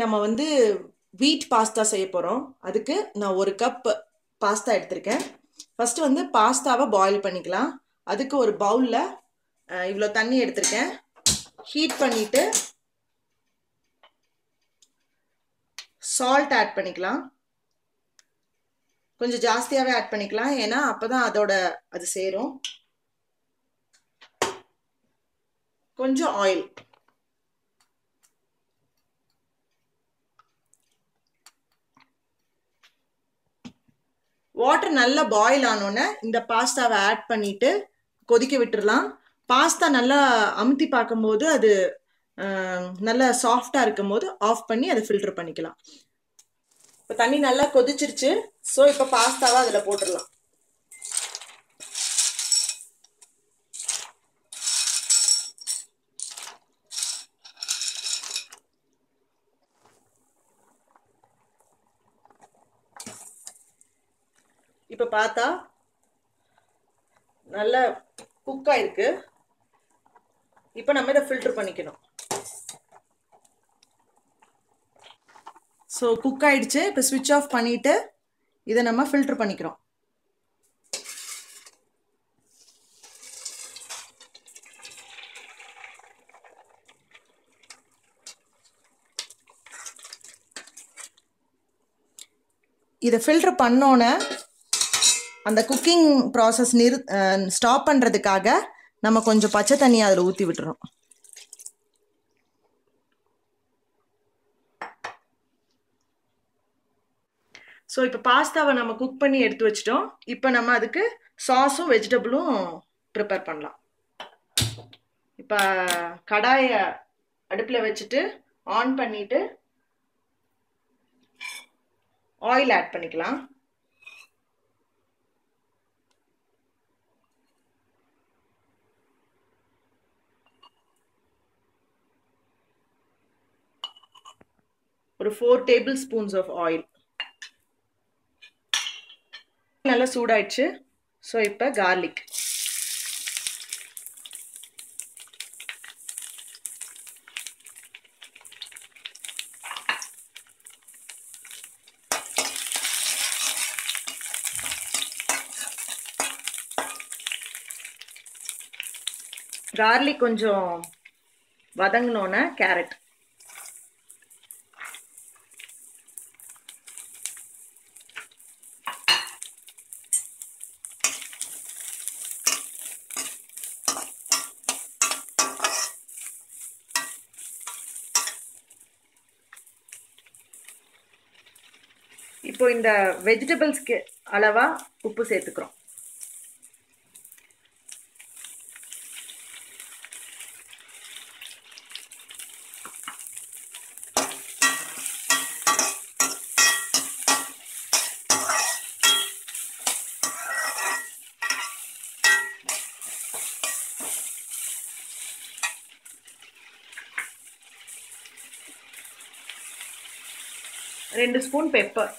நம்ம வந்து வீட் பாஸ்தா செய்ய போகிறோம் அதுக்கு நான் ஒரு கப் பாஸ்தா எடுத்திருக்கேன் ஃபஸ்ட்டு வந்து பாஸ்தாவை பாயில் பண்ணிக்கலாம் அதுக்கு ஒரு பவுலில் இவ்வளோ தண்ணி எடுத்திருக்கேன் ஹீட் பண்ணிவிட்டு சால்ட் ஆட் பண்ணிக்கலாம் கொஞ்சம் ஜாஸ்தியாகவே ஆட் பண்ணிக்கலாம் ஏன்னா அப்போ தான் அதோட அது சேரும் கொஞ்சம் ஆயில் வாட்டர் நல்லா பாயில் ஆனோன்னே இந்த பாஸ்தாவை ஆட் பண்ணிட்டு கொதிக்க விட்டுடலாம் பாஸ்தா நல்லா அமுத்தி பார்க்கும்போது அது நல்லா சாஃப்டாக இருக்கும் போது ஆஃப் பண்ணி அதை ஃபில்டர் பண்ணிக்கலாம் இப்போ தண்ணி நல்லா கொதிச்சிருச்சு ஸோ இப்போ பாஸ்தாவை அதில் போட்டுடலாம் இப்போ பார்த்தா நல்ல குக் ஆயிருக்கு இப்போ நம்ம இதை ஃபில்டர் பண்ணிக்கணும் ஸோ குக் ஆயிடுச்சு இப்போ ஸ்விட்ச் ஆஃப் பண்ணிட்டு இதை நம்ம ஃபில்டர் பண்ணிக்கிறோம் இதை ஃபில்டர் பண்ணோன்னே அந்த குக்கிங் ப்ராசஸ் நிறு ஸ்டாப் பண்ணுறதுக்காக நம்ம கொஞ்சம் பச்சை தண்ணி அதில் ஊற்றி விட்டுறோம் ஸோ இப்போ பாஸ்தாவை நம்ம குக் பண்ணி எடுத்து வச்சிட்டோம் இப்போ நம்ம அதுக்கு சாஸும் வெஜிடபிளும் ப்ரிப்பேர் பண்ணலாம் இப்போ கடாயை அடுப்பில் வச்சுட்டு ஆன் பண்ணிவிட்டு ஆயில் ஆட் பண்ணிக்கலாம் ஒரு four tablespoons of oil நல்லா சூடாயிடுச்சு ஸோ இப்போ கார்லிக் கார்லிக் கொஞ்சம் வதங்கினோன்னே கேரட் இப்போ இந்த வெஜிடபிள்ஸ்க்கு அளவா உப்பு சேர்த்துக்கிறோம் ரெண்டு ஸ்பூன் பெப்பர்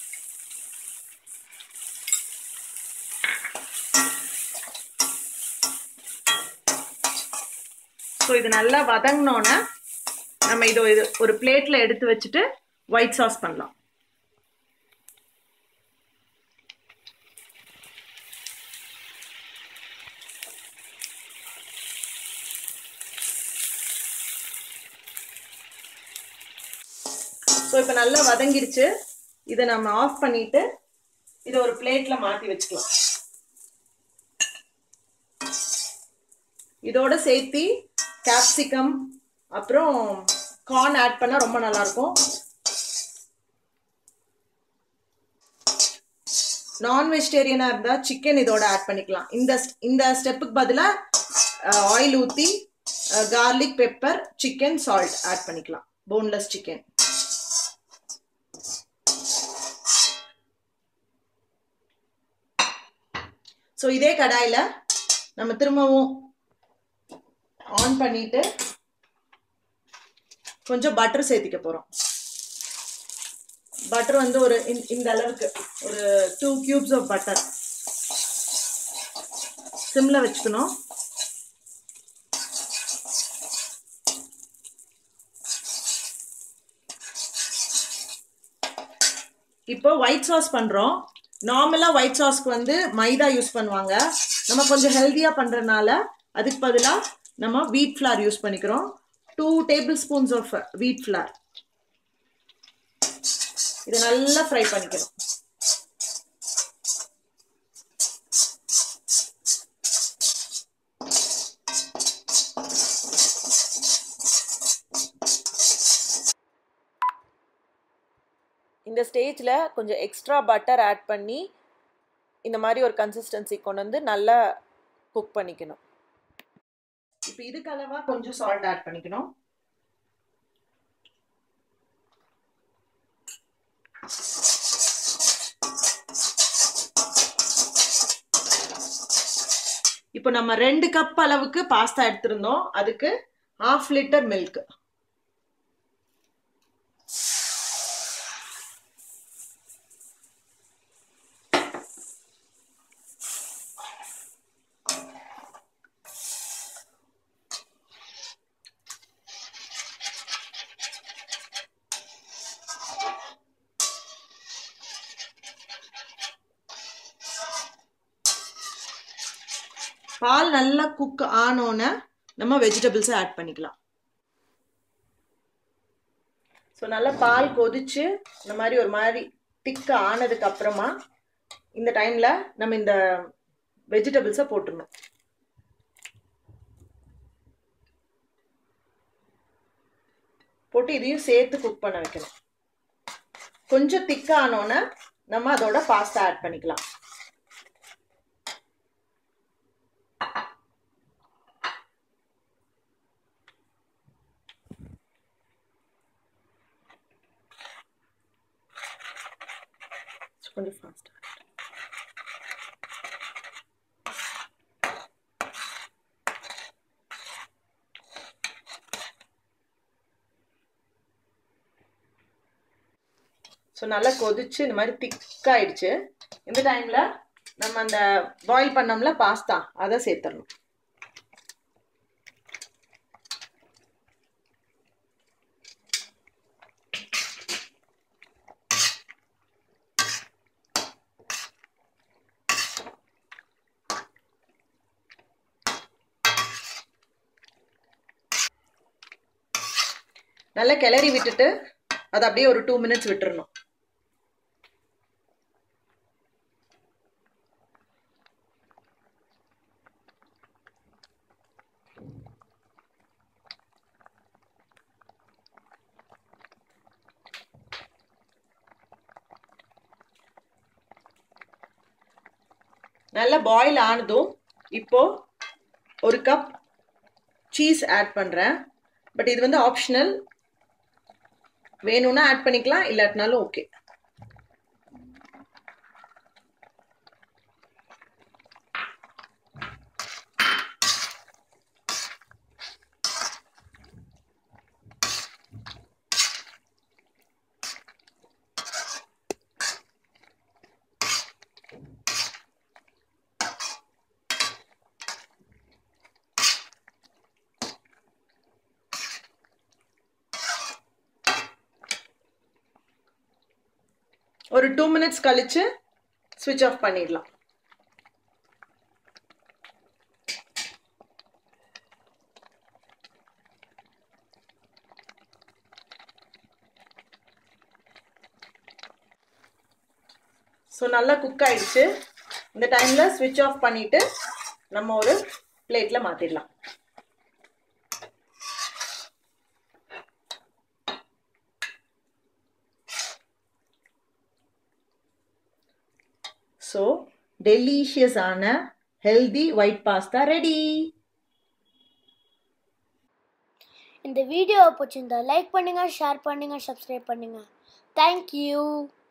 ஸோ இது நல்லா வதங்கினோன்னே நம்ம இதோ இது ஒரு பிளேட்டில் எடுத்து வச்சுட்டு ஒயிட் சாஸ் பண்ணலாம் ஸோ இப்போ நல்லா வதங்கிருச்சு இதை நம்ம ஆஃப் பண்ணிட்டு இதை ஒரு பிளேட்டில் மாற்றி வச்சுக்கலாம் இதோட சேர்த்து கேப்சிகம் அப்புறம் கார்ன் ஆட் பண்ணால் ரொம்ப நல்லாயிருக்கும் நான் வெஜிடேரியனாக இருந்தால் சிக்கன் இதோட ஆட் பண்ணிக்கலாம் இந்த இந்த ஸ்டெப்புக்கு பதிலாக ஆயில் ஊற்றி garlic pepper chicken salt add பண்ணிக்கலாம் போன்லெஸ் சிக்கன் ஸோ இதே கடாயில் நம்ம திரும்பவும் ஆன் பண்ணிட்டு கொஞ்சம் பட்டர் சேர்த்திக்க போகிறோம் பட்டர் வந்து ஒரு இந்த அளவுக்கு ஒரு டூ கியூப்ஸ் ஆஃப் பட்டர் சிம்ல வச்சுக்கணும் இப்போ ஒயிட் சாஸ் பண்ணுறோம் நார்மலாக ஒயிட் சாஸ்க்கு வந்து மைதா யூஸ் பண்ணுவாங்க நம்ம கொஞ்சம் ஹெல்த்தியாக பண்ணுறதுனால அதுக்கு பதிலாக நம்ம வீட் ஃப்ளார் யூஸ் பண்ணிக்கிறோம் two tablespoons of wheat flour இதை நல்லா ஃப்ரை பண்ணிக்கணும் இந்த ஸ்டேஜில் கொஞ்சம் எக்ஸ்ட்ரா பட்டர் ஆட் பண்ணி இந்த மாதிரி ஒரு கன்சிஸ்டன்சி கொண்டு வந்து நல்லா குக் பண்ணிக்கணும் இப்போ இதுக்கு அளவா கொஞ்சம் சால்ட் ஆட் பண்ணிக்கணும் இப்போ நம்ம ரெண்டு கப் அளவுக்கு பாஸ்தா எடுத்திருந்தோம் அதுக்கு ஹாஃப் லிட்டர் மில்க் பால் நல்லா குக் ஆனோன்னு நம்ம வெஜிடபிள்ஸை ஆட் பண்ணிக்கலாம் ஸோ நல்லா பால் கொதிச்சு இந்த மாதிரி ஒரு மாதிரி திக்க ஆனதுக்கு அப்புறமா இந்த டைமில் நம்ம இந்த வெஜிடபிள்ஸை போட்டுடணும் போட்டு இதையும் சேர்த்து குக் பண்ண வைக்கணும் கொஞ்சம் திக்க ஆனோன்னே நம்ம அதோட பாஸ்தா ஆட் பண்ணிக்கலாம் கொஞ்சம் ஃபாஸ்ட்டாக ஸோ நல்லா கொதிச்சு இந்த மாதிரி திக்காயிடுச்சு இந்த டைமில் நம்ம அந்த பாயில் பண்ணோம்ல பாஸ்தா அதை சேர்த்துடணும் நல்லா கிளறி விட்டுட்டு அதை அப்படியே ஒரு டூ மினிட்ஸ் விட்டுறணும் நல்லா பாயில் ஆனதும் இப்போ ஒரு கப் சீஸ் ஆட் பண்ணுறேன் பட் இது வந்து ஆப்ஷனல் வேணும்னா ஆட் பண்ணிக்கலாம் இல்லாட்டினாலும் ஓகே ஒரு டூ மினிட்ஸ் கழிச்சு ஸ்விட்ச் ஆஃப் பண்ணிடலாம் ஸோ நல்லா குக் ஆயிடுச்சு இந்த டைமில் ஸ்விட்ச் ஆஃப் பண்ணிவிட்டு நம்ம ஒரு பிளேட்டில் மாற்றிடலாம் ஸோ டெலிஷியஸான ஹெல்தி ஒயிட் பாஸ்தா ரெடி இந்த வீடியோவை பிடிச்சிருந்தா லைக் பண்ணுங்கள் ஷேர் பண்ணுங்கள் சப்ஸ்கிரைப் பண்ணுங்கள் தேங்க்யூ